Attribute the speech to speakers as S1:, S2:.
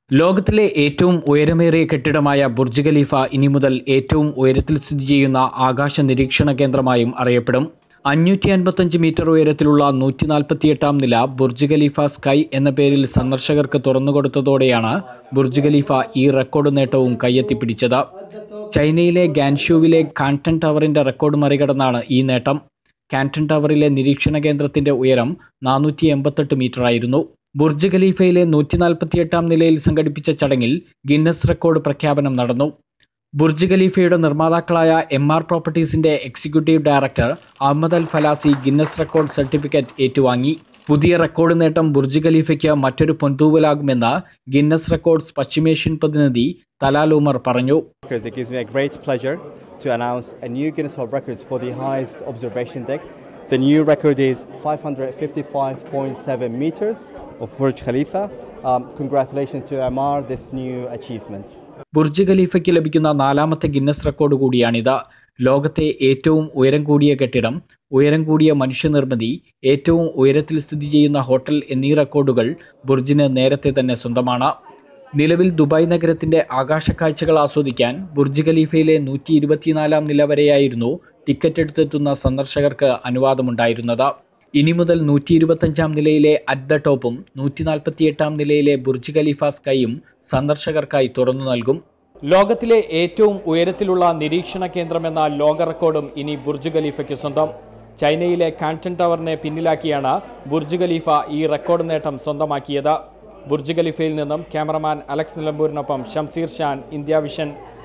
S1: ലോകത്തിലെ ഏറ്റവും ഉയരമേറിയ കെട്ടിടമായ Burj Khalifa ഇനി മുതൽ ഏറ്റവും ഉയരത്തിൽ സ്ഥിതി ചെയ്യുന്ന ആകാശ നിരീക്ഷണ കേന്ദ്രമായും അറിയപ്പെടും അഞ്ഞൂറ്റി അൻപത്തഞ്ച് മീറ്റർ ഉയരത്തിലുള്ള നൂറ്റി നാൽപ്പത്തിയെട്ടാം നില ബുർജ് ഖലീഫ സ്കൈ എന്ന പേരിൽ സന്ദർശകർക്ക് തുറന്നുകൊടുത്തതോടെയാണ് ബുർജ് ഖലീഫ ഈ റെക്കോർഡ് നേട്ടവും കയ്യെത്തിപ്പിടിച്ചത് ചൈനയിലെ ഗാൻഷ്യൂവിലെ കാൻടൺ ടവറിന്റെ റെക്കോർഡ് മറികടന്നാണ് ഈ നേട്ടം കാൻടൺ ടവറിലെ നിരീക്ഷണ കേന്ദ്രത്തിന്റെ ഉയരം നാനൂറ്റി എൺപത്തെട്ട് മീറ്റർ ആയിരുന്നു ബുർജ് ഖലീഫയിലെ നൂറ്റി നാൽപ്പത്തിയെട്ടാം നിലയിൽ സംഘടിപ്പിച്ച ചടങ്ങിൽ ഗിന്നസ് റെക്കോർഡ് പ്രഖ്യാപനം നടന്നു ബുർജ് ഖലീഫയുടെ നിർമ്മാതാക്കളായ എം ആർ പ്രോപ്പർട്ടീസിന്റെ executive director Ahmed Al Falasi Guinness record certificate ഏറ്റുവാങ്ങി പുതിയ റെക്കോർഡ് നേട്ടം ബുർജ് ഖലീഫയ്ക്ക് മറ്റൊരു പൊന്തൂവലാകുമെന്ന് ഗിന്നസ് റെക്കോർഡ്സ് പശ്ചിമേഷ്യൻ പ്രതിനിധി തലാൽ ഉമർ പറഞ്ഞു
S2: Because it gives me a great pleasure to announce a new Guinness World Records for the highest observation deck. The new record is 555.7 meters of Burj Khalifa. Um, congratulations to Amar this new achievement.
S1: Burj ഖലീഫയ്ക്ക് ലഭിക്കുന്ന നാലാമത്തെ Guinness record കൂടിയാണിത് ലോകത്തെ ഏറ്റവും ഉയരം കൂടിയ കെട്ടിടം ഉയരം കൂടിയ മനുഷ്യനിർമ്മിതി ഏറ്റവും ഉയരത്തിൽ സ്ഥിതി ചെയ്യുന്ന ഹോട്ടൽ എന്നീ റെക്കോർഡുകൾ ബുർജിന് നേരത്തെ തന്നെ സ്വന്തമാണ് നിലവിൽ ദുബായ് നഗരത്തിന്റെ ആകാശ കാഴ്ചകൾ ആസ്വദിക്കാൻ ബുർജ് ഖലീഫയിലെ നൂറ്റി ഇരുപത്തിനാലാം നില വരെയായിരുന്നു ടിക്കറ്റ് എടുത്തെത്തുന്ന സന്ദർശകർക്ക് അനുവാദമുണ്ടായിരുന്നത് ഇനി മുതൽ നൂറ്റി ഇരുപത്തഞ്ചാം നിലയിലെ അറ്റ് ദ ടോപ്പും നൂറ്റി നാൽപ്പത്തിയെട്ടാം നിലയിലെ ബുർജ് ഖലീഫ സ്കൈയും സന്ദർശകർക്കായി തുറന്നു നൽകും ലോകത്തിലെ ഏറ്റവും ഉയരത്തിലുള്ള നിരീക്ഷണ കേന്ദ്രമെന്ന ലോക റെക്കോർഡും ഇനി ബുർജ് ഖലീഫയ്ക്ക് സ്വന്തം ചൈനയിലെ കാൻടൺ ടവറിനെ പിന്നിലാക്കിയാണ് ബുർജ് ഖലീഫ ഈ റെക്കോർഡ് നേട്ടം സ്വന്തമാക്കിയത് ബുർജ് ഖലീഫയിൽ നിന്നും ക്യാമറമാൻ അലക്സ് നിലമ്പൂരിനൊപ്പം ഷംസീർ ഷാൻ ഇന്ത്യ വിഷൻ